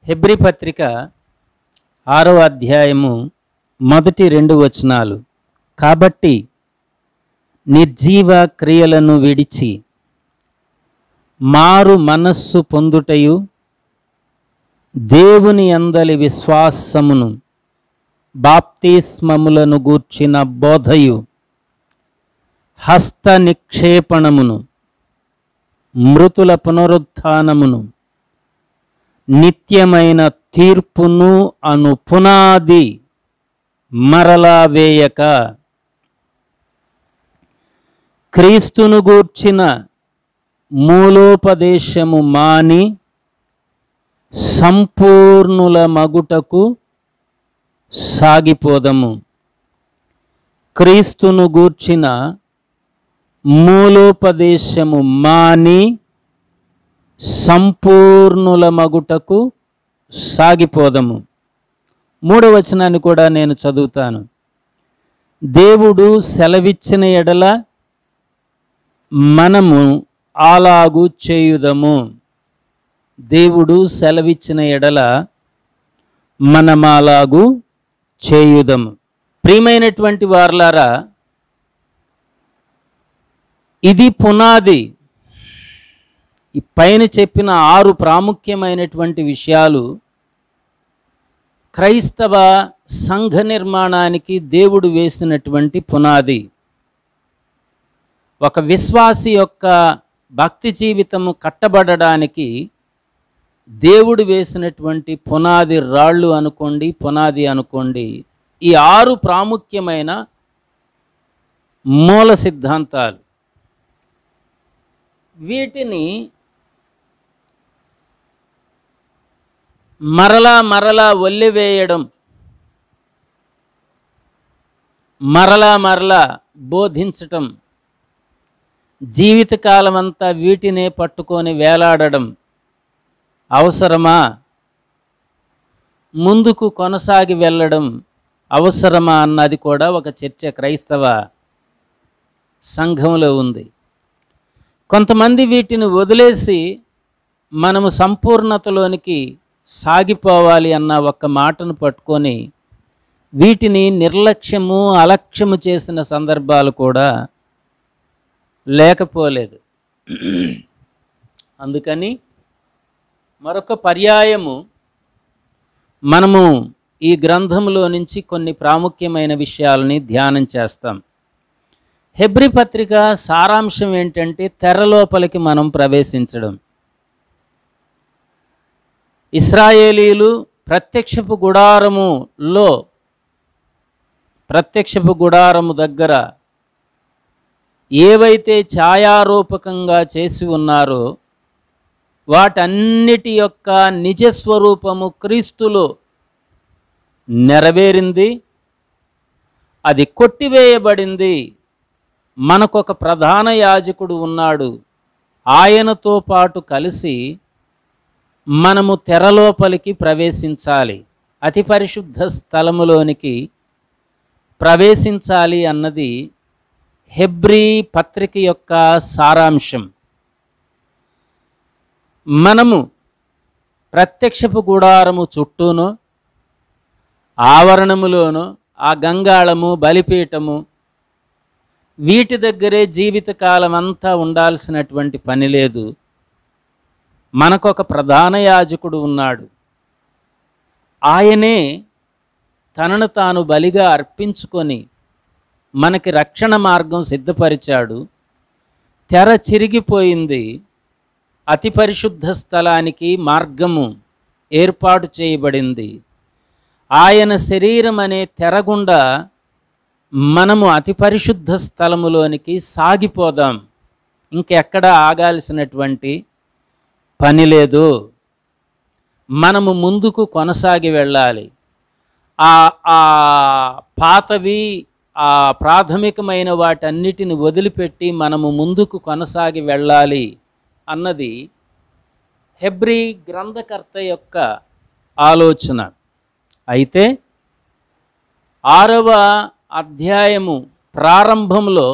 హెబ్రి పత్రిక ఆరో అధ్యాయము మొదటి రెండు వచనాలు కాబట్టి నిర్జీవ క్రియలను విడిచి మారు మనస్సు పొందుటయు దేవుని అందలి విశ్వాసమును బాప్తిస్మములను గూర్చిన బోధయు హస్త నిక్షేపణమును మృతుల పునరుత్థానమును నిత్యమైన తీర్పును అను పునాది మరలా వేయక క్రీస్తును గూర్చిన మూలోపదేశము మాని సంపూర్ణుల మగుటకు సాగిపోదము క్రీస్తును గూర్చిన మూలోపదేశము మాని సంపూర్ణుల మగుటకు సాగిపోదము మూడవ వచనాన్ని కూడా నేను చదువుతాను దేవుడు సెలవిచ్చిన ఎడల మనము అలాగు చేయుదము దేవుడు సెలవిచ్చిన ఎడల మనమాలాగు చేయుదము ప్రియమైనటువంటి వార్లారా ఇది పునాది ఈ పైన చెప్పిన ఆరు ప్రాముఖ్యమైనటువంటి విషయాలు క్రైస్తవ సంఘ నిర్మాణానికి దేవుడు వేసినటువంటి పునాది ఒక విశ్వాసి యొక్క భక్తి జీవితము కట్టబడడానికి దేవుడు వేసినటువంటి పునాది రాళ్ళు అనుకోండి పునాది అనుకోండి ఈ ఆరు ప్రాముఖ్యమైన మూల సిద్ధాంతాలు వీటిని మరలా మరలా ఒల్లివేయడం మరలా మరలా బోధించటం జీవితకాలం అంతా వీటినే పట్టుకొని వేలాడడం అవసరమా ముందుకు కొనసాగి వెళ్ళడం అవసరమా అన్నది కూడా ఒక చర్చ క్రైస్తవ సంఘంలో ఉంది కొంతమంది వీటిని వదిలేసి మనము సంపూర్ణతలోనికి సాగిపోవాలి అన్న ఒక్క మాటను పట్టుకొని వీటిని నిర్లక్ష్యము అలక్ష్యము చేసిన సందర్భాలు కూడా లేకపోలేదు అందుకని మరొక పర్యాయము మనము ఈ గ్రంథంలో నుంచి కొన్ని ప్రాముఖ్యమైన విషయాలని ధ్యానం చేస్తాం హెబ్రి పత్రిక సారాంశం ఏంటంటే తెర లోపలికి మనం ప్రవేశించడం ఇస్రాయేలీలు ప్రత్యక్షపు గుడారములో ప్రత్యక్షపు గుడారము దగ్గర ఏవైతే ఛాయారూపకంగా చేసి ఉన్నారో వాటన్నిటి యొక్క నిజస్వరూపము క్రీస్తులో నెరవేరింది అది కొట్టివేయబడింది మనకొక ప్రధాన యాజకుడు ఉన్నాడు ఆయనతో పాటు కలిసి మనము తెరలోపలికి ప్రవేశించాలి అతి పరిశుద్ధ స్థలములోనికి ప్రవేశించాలి అన్నది హెబ్రీ పత్రిక యొక్క సారాంశం మనము ప్రత్యక్షపు గుడారము చుట్టూను ఆవరణములోను ఆ గంగాళము బలిపీఠము వీటి దగ్గరే జీవితకాలం అంతా ఉండాల్సినటువంటి పని లేదు మనకొక ప్రధాన యాజకుడు ఉన్నాడు ఆయనే తనను తాను బలిగా అర్పించుకొని మనకి రక్షణ మార్గం సిద్ధపరిచాడు తెర చిరిగిపోయింది అతి పరిశుద్ధ స్థలానికి మార్గము ఏర్పాటు చేయబడింది ఆయన శరీరం అనే తెరగుండా మనము అతి పరిశుద్ధ స్థలములోనికి సాగిపోదాం ఇంకెక్కడ ఆగాల్సినటువంటి పని లేదు మనము ముందుకు కొనసాగి వెళ్ళాలి ఆ ఆ పాతవి ఆ ప్రాథమికమైన వాటన్నిటిని వదిలిపెట్టి మనము ముందుకు కొనసాగి వెళ్ళాలి అన్నది హెబ్రీ గ్రంథకర్త యొక్క ఆలోచన అయితే ఆరవ అధ్యాయము ప్రారంభంలో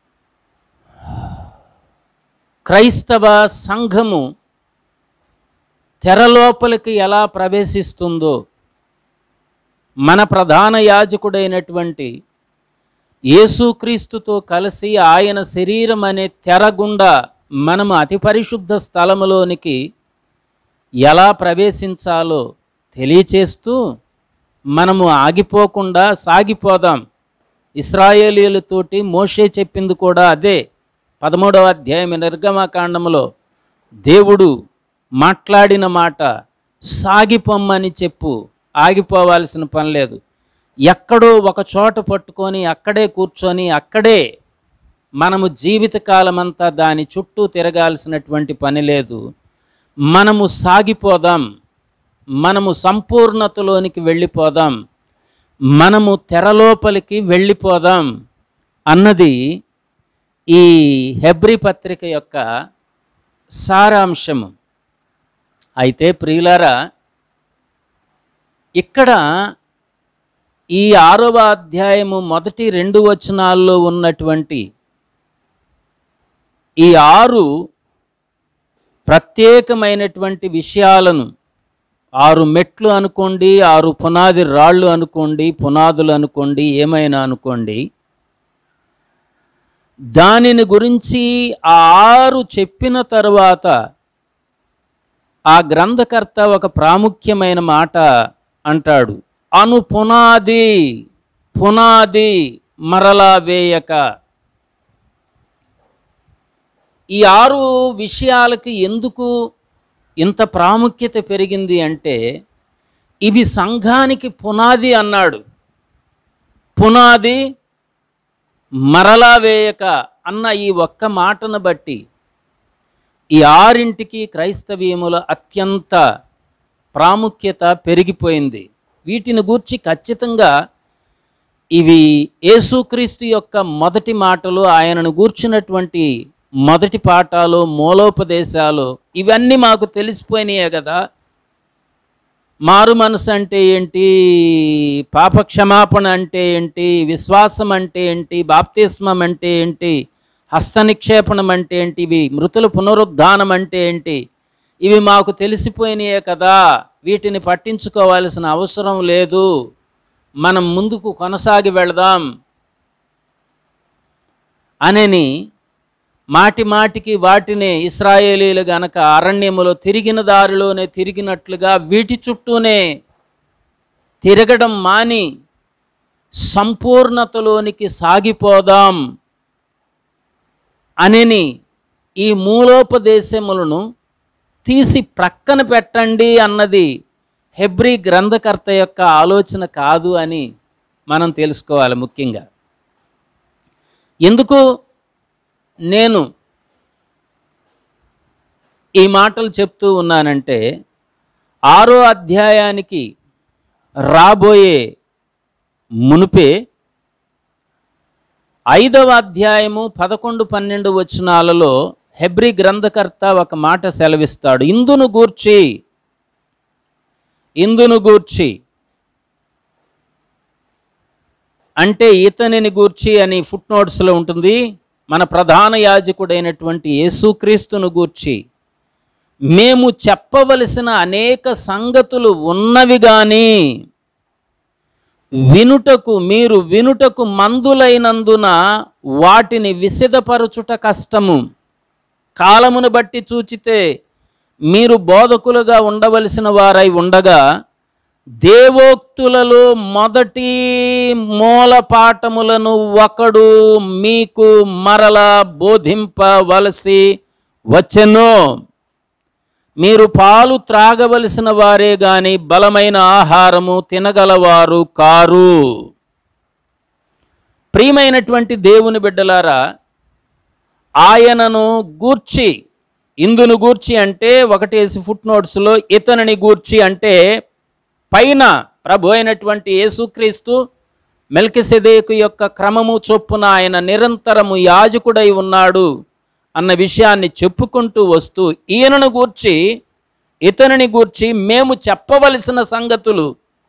క్రైస్తవ సంఘము తెర లోపలికి ఎలా ప్రవేశిస్తుందో మన ప్రధాన యాజకుడైనటువంటి యేసుక్రీస్తుతో కలిసి ఆయన శరీరం అనే తెర గుండా మనము అతి పరిశుద్ధ స్థలములోనికి ఎలా ప్రవేశించాలో తెలియచేస్తూ మనము ఆగిపోకుండా సాగిపోదాం ఇస్రాయేలీలతోటి మోషే చెప్పింది కూడా అదే పదమూడవ అధ్యాయం నిర్గమకాండములో దేవుడు మాట్లాడిన మాట సాగిపోమ్మని చెప్పు ఆగిపోవాల్సిన పని లేదు ఎక్కడో ఒక చోట పట్టుకొని అక్కడే కూర్చొని అక్కడే మనము జీవితకాలమంతా దాని చుట్టూ తిరగాల్సినటువంటి పని లేదు మనము సాగిపోదాం మనము సంపూర్ణతలోనికి వెళ్ళిపోదాం మనము తెరలోపలికి వెళ్ళిపోదాం అన్నది ఈ హెబ్రి పత్రిక యొక్క సారాంశము అయితే ప్రియులారా ఇక్కడ ఈ ఆరవ అధ్యాయము మొదటి రెండు వచనాల్లో ఉన్నటువంటి ఈ ఆరు ప్రత్యేకమైనటువంటి విషయాలను ఆరు మెట్లు అనుకోండి ఆరు పునాది రాళ్ళు అనుకోండి పునాదులు అనుకోండి ఏమైనా అనుకోండి దానిని గురించి ఆ ఆరు చెప్పిన తరువాత ఆ గ్రంథకర్త ఒక ప్రాముఖ్యమైన మాట అంటాడు అను పునాది పునాది మరలా వేయక ఈ ఆరు విషయాలకి ఎందుకు ఇంత ప్రాముఖ్యత పెరిగింది అంటే ఇవి సంఘానికి పునాది అన్నాడు పునాది మరలా వేయక అన్న ఈ ఒక్క మాటను బట్టి ఈ ఆరింటికి క్రైస్తవీయముల అత్యంత ప్రాముఖ్యత పెరిగిపోయింది వీటిని గూర్చి ఖచ్చితంగా ఇవి యేసుక్రీస్తు యొక్క మొదటి మాటలు ఆయనను గూర్చినటువంటి మొదటి పాఠాలు మూలోపదేశాలు ఇవన్నీ మాకు తెలిసిపోయినాయే కదా మారు మనసు అంటే ఏంటి పాప క్షమాపణ అంటే ఏంటి విశ్వాసం అంటే ఏంటి బాప్తిస్మం అంటే ఏంటి హస్త నిక్షేపణం అంటే ఏంటి ఇవి మృతుల పునరుద్ధానం అంటే ఏంటి ఇవి మాకు తెలిసిపోయినాయే కదా వీటిని పట్టించుకోవాల్సిన అవసరం లేదు మనం ముందుకు కొనసాగి వెళదాం అనని మాటి మాటికి వాటిని ఇస్రాయేలీలు గనక అరణ్యములో తిరిగిన దారిలోనే తిరిగినట్లుగా వీటి చుట్టూనే తిరగడం మాని సంపూర్ణతలోనికి సాగిపోదాం అనని ఈ మూలోపదేశములను తీసి ప్రక్కన పెట్టండి అన్నది హెబ్రి గ్రంథకర్త యొక్క ఆలోచన కాదు అని మనం తెలుసుకోవాలి ముఖ్యంగా ఎందుకు నేను ఈ మాటలు చెప్తూ ఉన్నానంటే ఆరో అధ్యాయానికి రాబోయే మునుపే ఐదవ అధ్యాయము పదకొండు పన్నెండు వచనాలలో హెబ్రి గ్రంథకర్త ఒక మాట సెలవిస్తాడు ఇందును గూర్చి ఇందును గూర్చి అంటే ఇతనిని గూర్చి అని ఫుట్ నోట్స్లో ఉంటుంది మన ప్రధాన యాజకుడైనటువంటి యేసుక్రీస్తును గూర్చి మేము చెప్పవలసిన అనేక సంగతులు ఉన్నవి కానీ వినుటకు మీరు వినుటకు మందులైనందున వాటిని విసిదపరచుట కష్టము కాలమును బట్టి చూచితే మీరు బోధకులుగా ఉండవలసిన వారై ఉండగా దేవోక్తులలో మొదటి మూల పాఠములను ఒకడు మీకు మరల బోధింపవలసి వచ్చెను మీరు పాలు త్రాగవలసిన వారే గాని బలమైన ఆహారము తినగలవారు కారు ప్రియమైనటువంటి దేవుని బిడ్డలారా ఆయనను గూర్చి ఇందును గూర్చి అంటే ఒకటేసి ఫుట్ నోట్స్లో ఇతనిని గూర్చి అంటే పైన ప్రభు అయినటువంటి యేసుక్రీస్తు మెల్కిసెదేకు యొక్క క్రమము చొప్పున ఆయన నిరంతరము యాజకుడై ఉన్నాడు అన్న విషయాన్ని చెప్పుకుంటూ వస్తూ ఈయనను గూర్చి ఇతనిని గూర్చి మేము చెప్పవలసిన సంగతులు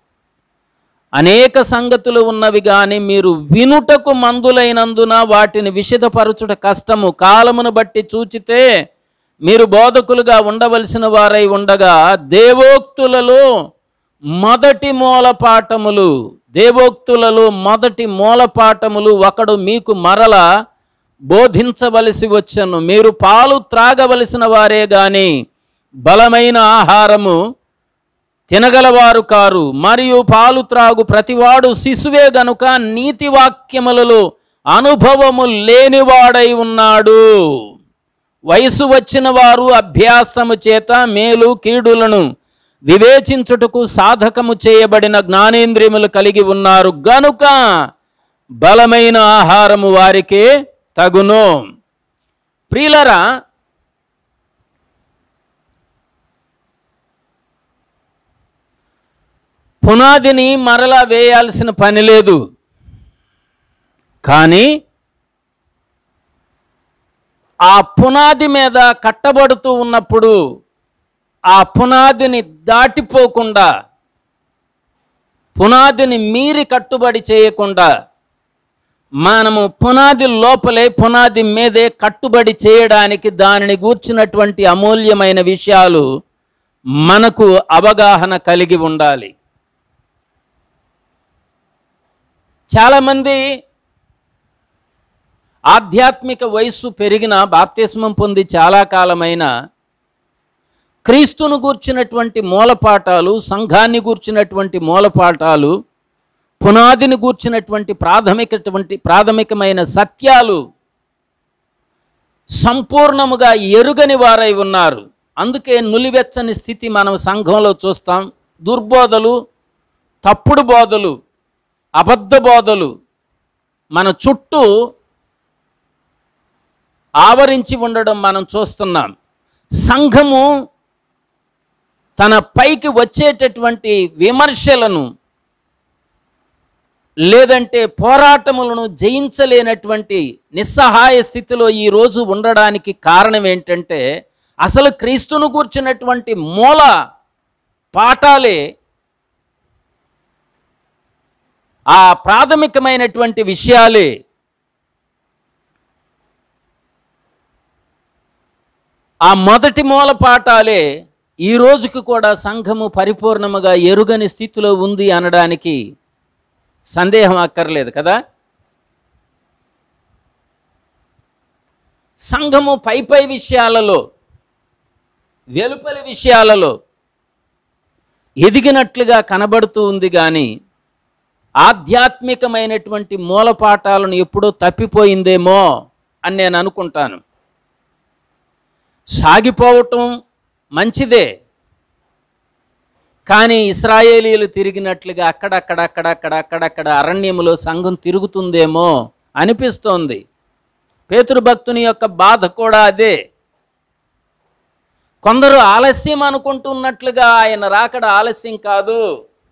అనేక సంగతులు ఉన్నవి కానీ మీరు వినుటకు మందులైనందున వాటిని విషదపరచుట కష్టము కాలమును బట్టి చూచితే మీరు బోధకులుగా ఉండవలసిన వారై ఉండగా దేవోక్తులలో మొదటి మూలపాఠములు దేవోక్తులలో మొదటి మూలపాఠములు ఒకడు మీకు మరల బోధించవలసి వచ్చను మీరు పాలు త్రాగవలసిన వారే గాని బలమైన ఆహారము తినగలవారు కారు మరియు పాలు త్రాగు ప్రతివాడు శిశువే గనుక నీతి వాక్యములలో అనుభవము లేనివాడై ఉన్నాడు వయసు వచ్చిన వారు అభ్యాసము చేత మేలు కీడులను వివేచించుటకు సాధకము చేయబడిన జ్ఞానేంద్రియములు కలిగి ఉన్నారు గనుక బలమైన ఆహారము వారికే తగును ప్రియులరా పునాదిని మరలా వేయాల్సిన పని లేదు కానీ ఆ పునాది మీద కట్టబడుతూ ఉన్నప్పుడు ఆ పునాదిని దాటిపోకుండా పునాదిని మీరి కట్టుబడి చేయకుండా మనము పునాది లోపలే పునాది మీదే కట్టుబడి చేయడానికి దానిని గూర్చినటువంటి అమూల్యమైన విషయాలు మనకు అవగాహన కలిగి ఉండాలి చాలామంది ఆధ్యాత్మిక వయస్సు పెరిగిన బాప్తిస్మం పొంది చాలా కాలమైన క్రీస్తును గూర్చినటువంటి మూలపాఠాలు సంఘాన్ని గూర్చినటువంటి మూలపాఠాలు పునాదిని గూర్చినటువంటి ప్రాథమికటువంటి ప్రాథమికమైన సత్యాలు సంపూర్ణముగా ఎరుగని వారై ఉన్నారు అందుకే నులివెచ్చని స్థితి మనం సంఘంలో చూస్తాం దుర్బోధలు తప్పుడు బోధలు అబద్ధ బోధలు మన చుట్టూ ఆవరించి ఉండడం మనం చూస్తున్నాం సంఘము తన పైకి వచ్చేటటువంటి విమర్శలను లేదంటే పోరాటములను జయించలేనటువంటి నిస్సహాయ స్థితిలో ఈరోజు ఉండడానికి కారణం ఏంటంటే అసలు క్రీస్తును కూర్చున్నటువంటి మూల పాఠాలే ఆ ప్రాథమికమైనటువంటి విషయాలే ఆ మొదటి మూల పాఠాలే ఈ రోజుకు కూడా సంఘము పరిపూర్ణముగా ఎరుగని స్థితిలో ఉంది అనడానికి సందేహం అక్కర్లేదు కదా సంఘము పై పై విషయాలలో వెలుపలి విషయాలలో ఎదిగినట్లుగా కనబడుతూ ఉంది కానీ ఆధ్యాత్మికమైనటువంటి మూలపాఠాలను ఎప్పుడో తప్పిపోయిందేమో అని నేను అనుకుంటాను సాగిపోవటం మంచిదే కానీ ఇస్రాయేలీలు తిరిగినట్లుగా అక్కడక్కడ అక్కడక్కడ అక్కడక్కడ అరణ్యములో సంఘం తిరుగుతుందేమో అనిపిస్తోంది పేతృభక్తుని యొక్క బాధ కూడా అదే కొందరు ఆలస్యం అనుకుంటున్నట్లుగా ఆయన రాకడ ఆలస్యం కాదు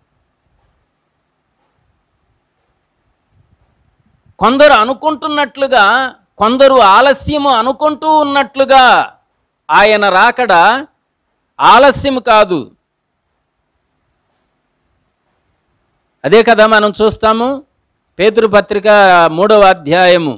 కొందరు అనుకుంటున్నట్లుగా కొందరు ఆలస్యము అనుకుంటూ ఉన్నట్లుగా ఆయన రాకడ ఆలస్యం కాదు అదే కదా మనం చూస్తాము పేతురు పత్రిక మూడవ అధ్యాయము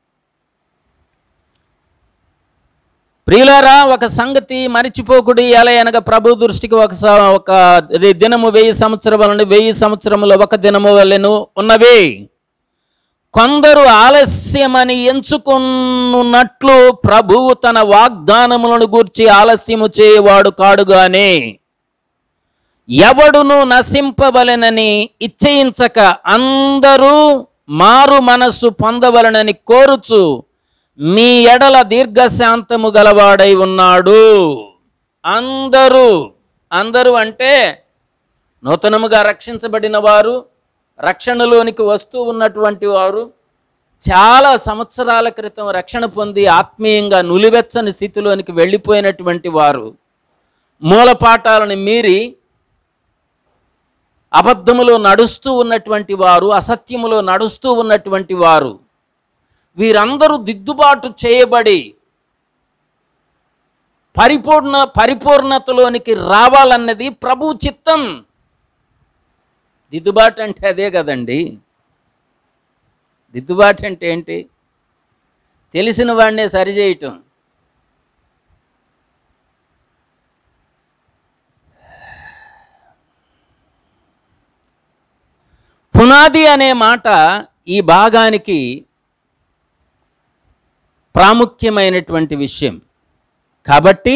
ప్రియులారా ఒక సంగతి మరిచిపోకుడి ఎలా అనగా ప్రభు దృష్టికి ఒక స- ఒక ఇది దినము వెయ్యి సంవత్సరములను వెయ్యి సంవత్సరములు ఒక దినము వలెను ఉన్నవి కొందరు ఆలస్యమని ఎంచుకున్నట్లు ప్రభువు తన వాగ్దానములను గూర్చి ఆలస్యము చేయవాడు కాడుగానే ఎవడును నశింపవలెనని ఇచ్చయించక అందరూ మారు మనస్సు పొందవలనని కోరుచు మీ ఎడల దీర్ఘశాంతము గలవాడై ఉన్నాడు అందరూ అందరూ అంటే నూతనముగా రక్షించబడిన వారు రక్షణలోనికి వస్తూ ఉన్నటువంటి వారు చాలా సంవత్సరాల క్రితం రక్షణ పొంది ఆత్మీయంగా నులివెచ్చని స్థితిలోనికి వెళ్ళిపోయినటువంటి వారు మూలపాఠాలను మీరి అబద్ధములో నడుస్తూ ఉన్నటువంటి వారు అసత్యములో నడుస్తూ ఉన్నటువంటి వారు వీరందరూ దిద్దుబాటు చేయబడి పరిపూర్ణ పరిపూర్ణతలోనికి రావాలన్నది ప్రభు చిత్తం దిద్దుబాటు అంటే అదే కదండి దిద్దుబాటు అంటే ఏంటి తెలిసిన వాడినే సరిచేయటం పునాది అనే మాట ఈ భాగానికి ప్రాముఖ్యమైనటువంటి విషయం కాబట్టి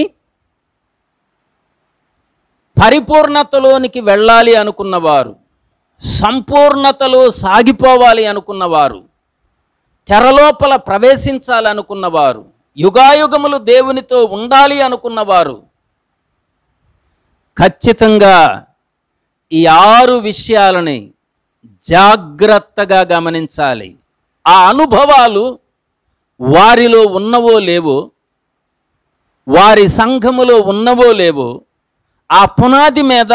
పరిపూర్ణతలోనికి వెళ్ళాలి అనుకున్నవారు సంపూర్ణతలో సాగిపోవాలి అనుకున్నవారు తెరలోపల ప్రవేశించాలనుకున్నవారు యుగాయుగములు దేవునితో ఉండాలి అనుకున్నవారు ఖచ్చితంగా ఈ ఆరు విషయాలని జాగ్రత్తగా గమనించాలి ఆ అనుభవాలు వారిలో ఉన్నవో లేవో వారి సంఘములో ఉన్నవో లేవో ఆ పునాది మీద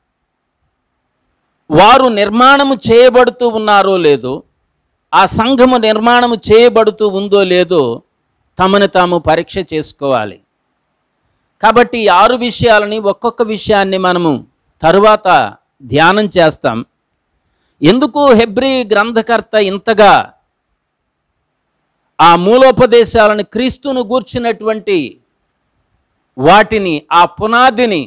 వారు నిర్మాణము చేయబడుతూ ఉన్నారో లేదో ఆ సంఘము నిర్మాణము చేయబడుతూ ఉందో లేదో తమను తాము పరీక్ష చేసుకోవాలి కాబట్టి ఈ ఆరు విషయాలని ఒక్కొక్క విషయాన్ని మనము తరువాత ధ్యానం చేస్తాం ఎందుకు హెబ్రి గ్రంథకర్త ఇంతగా ఆ మూలోపదేశాలను క్రీస్తును గూర్చినటువంటి వాటిని ఆ పునాదిని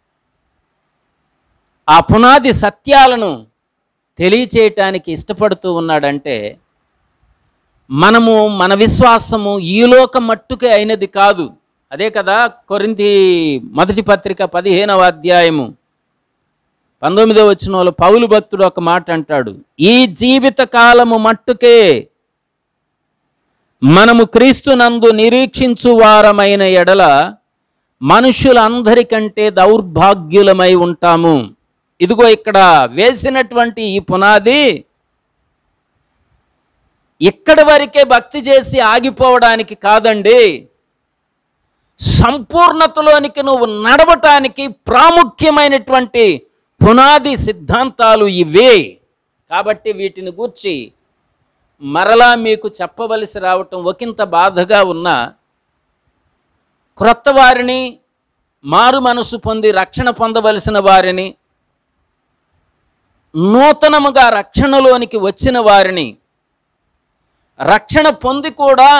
ఆ పునాది సత్యాలను తెలియచేయటానికి ఇష్టపడుతూ ఉన్నాడంటే మనము మన విశ్వాసము ఈ లోక మట్టుకే అయినది కాదు అదే కదా కొరింది మొదటి పత్రిక పదిహేనవ అధ్యాయము పంతొమ్మిదవ వచ్చిన పౌలు భక్తుడు ఒక మాట అంటాడు ఈ జీవిత కాలము మట్టుకే మనము క్రీస్తునందు నిరీక్షించు వారమైన ఎడల మనుషులందరికంటే దౌర్భాగ్యులమై ఉంటాము ఇదిగో ఇక్కడ వేసినటువంటి ఈ పునాది ఇక్కడి వరకే భక్తి చేసి ఆగిపోవడానికి కాదండి సంపూర్ణతలోనికి నువ్వు నడవటానికి ప్రాముఖ్యమైనటువంటి పునాది సిద్ధాంతాలు ఇవే కాబట్టి వీటిని గూర్చి మరలా మీకు చెప్పవలసి రావటం ఒకంత బాధగా ఉన్నా క్రొత్త వారిని మారు మనసు పొంది రక్షణ పొందవలసిన వారిని నూతనముగా రక్షణలోనికి వచ్చిన వారిని రక్షణ పొంది కూడా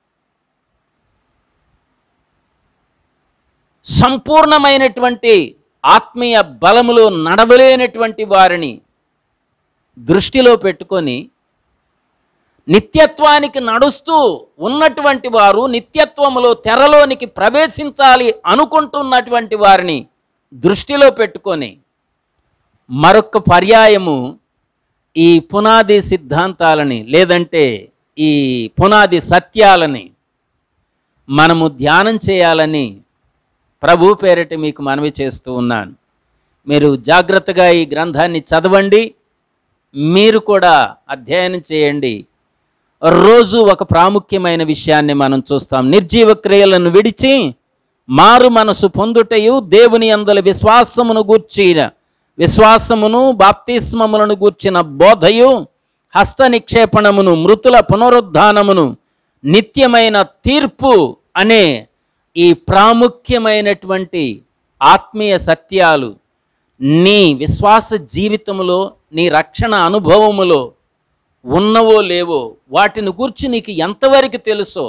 సంపూర్ణమైనటువంటి ఆత్మీయ బలములో నడవలేనటువంటి వారిని దృష్టిలో పెట్టుకొని నిత్యత్వానికి నడుస్తూ ఉన్నటువంటి వారు నిత్యత్వములో తెరలోనికి ప్రవేశించాలి అనుకుంటున్నటువంటి వారిని దృష్టిలో పెట్టుకొని మరొక పర్యాయము ఈ పునాది సిద్ధాంతాలని లేదంటే ఈ పునాది సత్యాలని మనము ధ్యానం చేయాలని ప్రభు పేరిట మీకు మనవి చేస్తూ ఉన్నాను మీరు జాగ్రత్తగా ఈ గ్రంథాన్ని చదవండి మీరు కూడా అధ్యయనం చేయండి రోజు ఒక ప్రాముఖ్యమైన విషయాన్ని మనం చూస్తాం నిర్జీవ క్రియలను విడిచి మారు మనసు పొందుటయు దేవుని అందల విశ్వాసమును గూర్చిన విశ్వాసమును బాప్తిస్మములను గూర్చిన బోధయు హస్త నిక్షేపణమును మృతుల పునరుద్ధానమును నిత్యమైన తీర్పు అనే ఈ ప్రాముఖ్యమైనటువంటి ఆత్మీయ సత్యాలు నీ విశ్వాస జీవితములో నీ రక్షణ అనుభవములో ఉన్నవో లేవో వాటిని గురించి నీకు ఎంతవరకు తెలుసో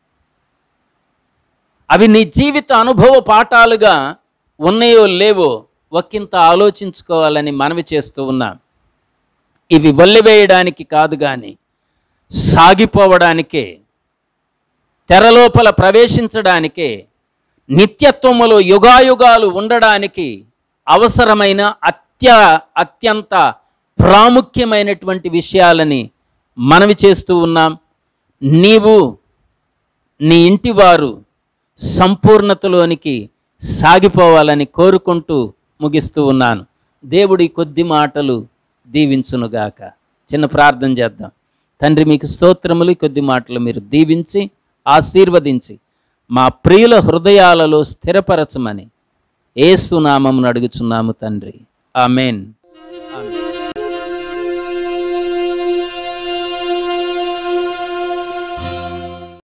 అవి నీ జీవిత అనుభవ పాఠాలుగా ఉన్నాయో లేవో ఒకంత ఆలోచించుకోవాలని మనవి చేస్తూ ఉన్నాం ఇవి వల్లివేయడానికి కాదు కానీ సాగిపోవడానికే తెరలోపల ప్రవేశించడానికే నిత్యత్వములో యుగాయుగాలు ఉండడానికి అవసరమైన అత్య అత్యంత ప్రాముఖ్యమైనటువంటి విషయాలని మనవి చేస్తూ ఉన్నాం నీవు నీ ఇంటివారు సంపూర్ణతలోనికి సాగిపోవాలని కోరుకుంటూ ముగిస్తూ ఉన్నాను దేవుడి కొద్ది మాటలు దీవించునుగాక చిన్న ప్రార్థన చేద్దాం తండ్రి మీకు స్తోత్రములు ఈ కొద్ది మాటలు మీరు దీవించి ఆశీర్వదించి మా ప్రియుల హృదయాలలో స్థిరపరచమని ఏసునామమును అడుగుచున్నాము తండ్రి ఆమెన్